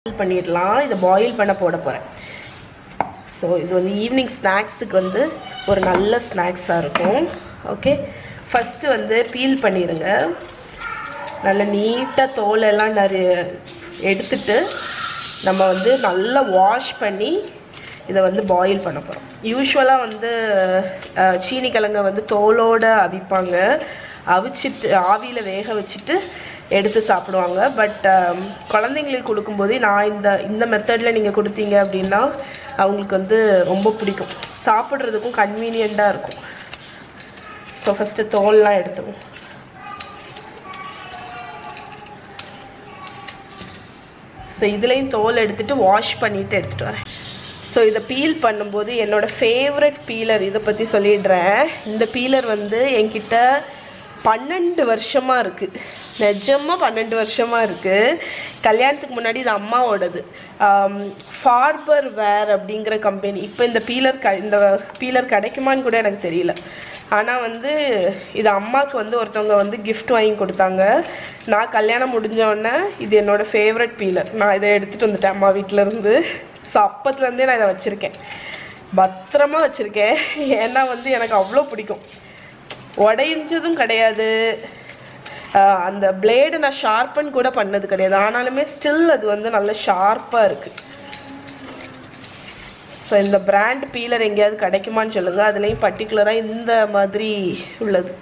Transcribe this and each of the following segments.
boil பண்ணிடலாம் இதை boil பண்ண போட போகிறேன் ஸோ இது வந்து ஈவினிங் ஸ்நாக்ஸுக்கு வந்து ஒரு நல்ல ஸ்நாக்ஸாக இருக்கும் ஓகே ஃபஸ்ட்டு வந்து பீல் பண்ணிடுங்க நல்ல நீட்டாக தோலெல்லாம் நிறைய எடுத்துட்டு நம்ம வந்து நல்லா வாஷ் பண்ணி இதை வந்து பாயில் பண்ண போகிறோம் யூஸ்வலாக வந்து அஹ், சீனி கிழங்க வந்து தோலோட அவிப்பாங்க அவிச்சிட்டு ஆவியில் வேக வச்சுட்டு எடுத்து சாப்பிடுவாங்க பட் குழந்தைங்களுக்கு கொடுக்கும்போது நான் இந்த இந்த மெத்தடில் நீங்கள் கொடுத்தீங்க அப்படின்னா அவங்களுக்கு வந்து ரொம்ப பிடிக்கும் சாப்பிட்றதுக்கும் கன்வீனியண்ட்டாக இருக்கும் ஸோ ஃபஸ்ட்டு தோல்லாம் எடுத்துவோம் ஸோ இதுலேயும் தோல் எடுத்துட்டு வாஷ் பண்ணிட்டு எடுத்துகிட்டு வரேன் ஸோ இதை பீல் பண்ணும்போது என்னோட ஃபேவரட் பீலர் இதை பற்றி சொல்லிடுறேன் இந்த பீலர் வந்து என்கிட்ட பன்னெண்டு வருஷமாக இருக்குது நிஜமாக பன்னெண்டு வருஷமாக இருக்குது கல்யாணத்துக்கு முன்னாடி இது அம்மாவோடது ஃபார்பர் வேர் அப்படிங்கிற கம்பெனி இப்போ இந்த பீலர் க இந்த பீலர் கிடைக்குமான்னு கூட எனக்கு தெரியல ஆனால் வந்து இது அம்மாவுக்கு வந்து ஒருத்தவங்க வந்து gift வாங்கி கொடுத்தாங்க நான் கல்யாணம் முடிஞ்ச உடனே இது என்னோட ஃபேவரட் பீலர் நான் இதை எடுத்துகிட்டு வந்துட்டேன் அம்மா வீட்ல இருந்து ஸோ அப்பத்துலேருந்தே நான் இதை வச்சுருக்கேன் பத்திரமா வச்சுருக்கேன் ஏன்னா வந்து எனக்கு அவ்வளோ பிடிக்கும் உடைஞ்சதும் கிடையாது ஆஹ் அந்த பிளேடு நான் ஷார்பன் கூட பண்ணது கிடையாது ஆனாலுமே ஸ்டில் அது வந்து நல்ல ஷார்ப்பாக இருக்குது ஸோ இந்த பிராண்ட் பீலர் எங்கேயாவது கிடைக்குமான்னு சொல்லுங்கள் அதுலேயும் பர்டிகுலராக இந்த மாதிரி உள்ளது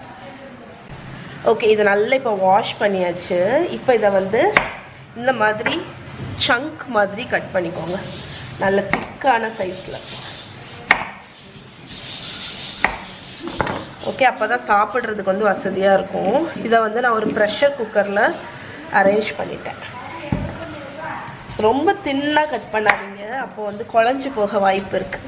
ஓகே இது நல்லா இப்போ வாஷ் பண்ணியாச்சு இப்போ இதை வந்து இந்த மாதிரி சங்க் மாதிரி கட் பண்ணிக்கோங்க நல்ல திக்கான சைஸில் ஓகே அப்போ தான் சாப்பிட்றதுக்கு வந்து வசதியாக இருக்கும் இதை வந்து நான் ஒரு ப்ரெஷர் குக்கரில் அரேஞ்ச் பண்ணிட்டேன் ரொம்ப தின்னாக கட் பண்ணாதீங்க அப்போ வந்து குழஞ்சு போக வாய்ப்பு இருக்கு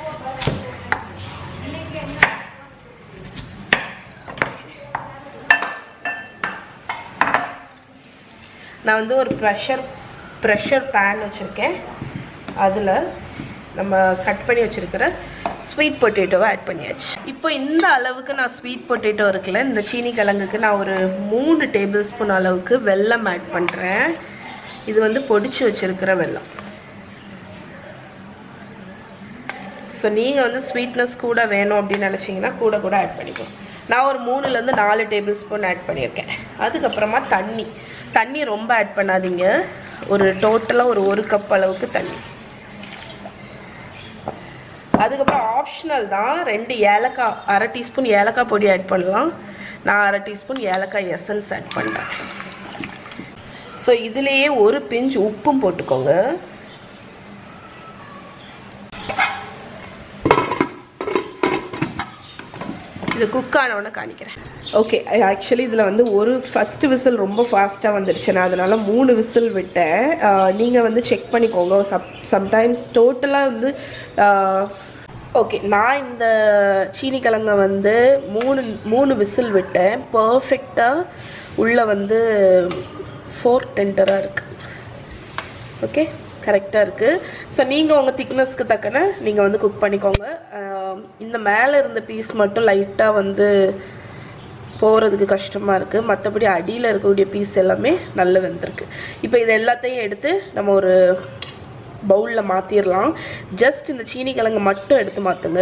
நான் வந்து ஒரு ப்ரெஷர் ப்ரெஷர் பேன் வச்சுருக்கேன் அதில் நம்ம கட் பண்ணி வச்சுருக்கிற ஸ்வீட் பொட்டேட்டோவை ஆட் பண்ணியாச்சு இப்போ இந்த அளவுக்கு நான் ஸ்வீட் பொட்டேட்டோ இருக்குல்ல இந்த சீனி கிழங்குக்கு நான் ஒரு மூணு டேபிள் ஸ்பூன் அளவுக்கு வெல்லம் ஆட் பண்ணுறேன் இது வந்து பொடிச்சு வச்சுருக்கிற வெல்லம் ஸோ நீங்கள் வந்து ஸ்வீட்னஸ் கூட வேணும் அப்படின்னு நினச்சிங்கன்னா கூட கூட ஆட் பண்ணிக்கலாம் நான் ஒரு மூணுலேருந்து நாலு டேபிள் ஸ்பூன் ஆட் பண்ணியிருக்கேன் அதுக்கப்புறமா தண்ணி தண்ணி ரொம்ப ஆட் பண்ணாதீங்க ஒரு டோட்டலாக ஒரு ஒரு கப் அளவுக்கு தண்ணி அதுக்கப்புறம் ஆப்ஷனல் தான் ரெண்டு ஏலக்காய் அரை டீஸ்பூன் ஏலக்காய் பொடி ஆட் பண்ணலாம் நான் அரை டீஸ்பூன் ஏலக்காய் எசன்ஸ் ஆட் பண்ணுறேன் ஸோ இதுலேயே ஒரு பிஞ்ச் உப்பும் போட்டுக்கோங்க இது குக் ஆனவுடனே காணிக்கிறேன் ஓகே ஆக்சுவலி இதில் வந்து ஒரு ஃபஸ்ட்டு விசில் ரொம்ப ஃபாஸ்ட்டாக வந்துடுச்சு நான் அதனால் மூணு விசில் விட்டேன் நீங்கள் வந்து செக் பண்ணிக்கோங்க சப் சம்டைம்ஸ் டோட்டலாக வந்து ஓகே நான் இந்த சீனி கிழங்க வந்து மூணு மூணு விசில் விட்டேன் பர்ஃபெக்டாக உள்ளே வந்து ஃபோர் டென்டராக இருக்குது ஓகே கரெக்டாக இருக்குது ஸோ நீங்கள் உங்கள் திக்னஸ்க்கு தக்கன நீங்கள் வந்து குக் பண்ணிக்கோங்க ஆஹ் இந்த மேலே இருந்த பீஸ் மட்டும் லைட்டாக வந்து போகிறதுக்கு கஷ்டமாக இருக்குது மற்றபடி அடியில் இருக்கக்கூடிய பீஸ் எல்லாமே நல்ல வெந்திருக்கு இப்போ இது எல்லாத்தையும் எடுத்து நம்ம ஒரு பவுலில் மாற்றிடலாம் ஜஸ்ட் இந்த சீனி கிழங்கு மட்டும் எடுத்து மாற்றுங்க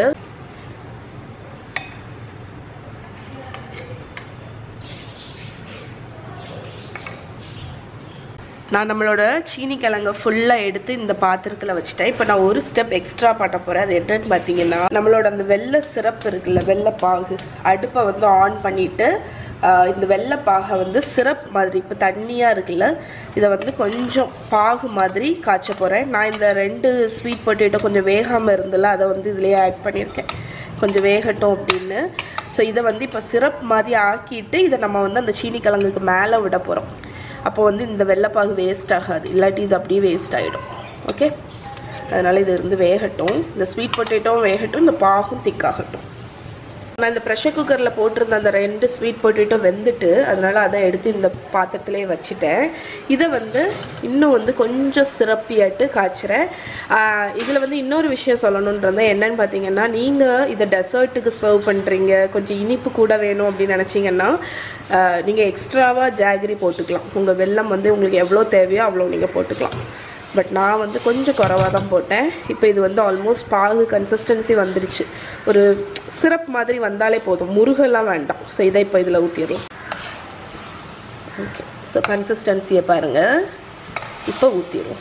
நான் நம்மளோட சீனி கிழங்க ஃபுல்லாக எடுத்து இந்த பாத்திரத்தில் வச்சுட்டேன் இப்போ நான் ஒரு ஸ்டெப் எக்ஸ்ட்ரா பண்ண போகிறேன் அது என்னன்னு பார்த்தீங்கன்னா நம்மளோட அந்த வெள்ளை சிரப் இருக்குல்ல வெள்ளை பாகு அடுப்பை வந்து ஆன் பண்ணிவிட்டு இந்த வெள்ளை பாகை வந்து சிரப் மாதிரி இப்போ தண்ணியாக இருக்குல்ல இதை வந்து கொஞ்சம் பாகு மாதிரி காய்ச்ச போகிறேன் நான் இந்த ரெண்டு ஸ்வீட் பொட்டேட்டோ கொஞ்சம் வேகாமல் இருந்தல அதை வந்து இதுலேயே ஆட் பண்ணியிருக்கேன் கொஞ்சம் வேகட்டும் அப்படின்னு ஸோ இதை வந்து இப்போ சிரப் மாதிரி ஆக்கிட்டு இதை நம்ம வந்து அந்த சீனி கிழங்குக்கு மேலே விட போகிறோம் அப்போ வந்து இந்த வெள்ளைப்பாகு வேஸ்ட் ஆகாது இல்லாட்டி இது அப்படியே வேஸ்ட் ஆகிடும் ஓகே அதனால் இது இருந்து வேகட்டும் இந்த ஸ்வீட் பொட்டேட்டோவும் வேகட்டும் இந்த பாகும் திக்காகட்டும் நான் இந்த ப்ரெஷர் குக்கரில் போட்டிருந்த அந்த ரெண்டு ஸ்வீட் பொட்டேட்டோ வெந்துட்டு அதனால் அதை எடுத்து இந்த பாத்திரத்திலே வச்சுட்டேன் இதை வந்து இன்னும் வந்து கொஞ்சம் சிறப்பியாட்டு காய்ச்சுறேன் இதில் வந்து இன்னொரு விஷயம் சொல்லணுன்றத என்னன்னு பார்த்தீங்கன்னா நீங்கள் இதை டெசர்ட்டுக்கு சர்வ் பண்ணுறீங்க கொஞ்சம் இனிப்பு கூட வேணும் அப்படின்னு நினச்சிங்கன்னா நீங்கள் எக்ஸ்ட்ராவாக ஜாகரி போட்டுக்கலாம் உங்கள் வெல்லம் வந்து உங்களுக்கு எவ்வளோ தேவையோ அவ்வளோ நீங்கள் போட்டுக்கலாம் பட் நான் வந்து கொஞ்சம் குறவாக தான் போட்டேன் இப்போ இது வந்து ஆல்மோஸ்ட் பாகு கன்சிஸ்டன்சி வந்துருச்சு ஒரு சிரப் மாதிரி வந்தாலே போதும் முருகெல்லாம் வேண்டாம் ஸோ இதை இப்போ இதில் ஊற்றிடலாம் ஓகே ஸோ கன்சிஸ்டன்சியை பாருங்கள் இப்போ ஊற்றிடுவோம்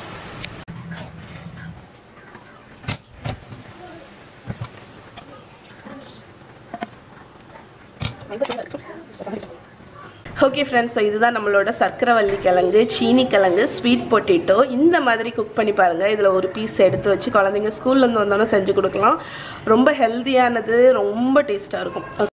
ஓகே ஃப்ரெண்ட்ஸ் ஸோ இதுதான் நம்மளோட சர்க்கரைவள்ளி கிழங்கு சீனி கிழங்கு ஸ்வீட் பொட்டேட்டோ இந்த மாதிரி குக் பண்ணி பாருங்கள் இதில் ஒரு பீஸ் எடுத்து வச்சு குழந்தைங்க ஸ்கூல்லேருந்து வந்தோன்னே செஞ்சு கொடுக்கலாம் ரொம்ப ஹெல்த்தியானது ரொம்ப டேஸ்ட்டாக இருக்கும்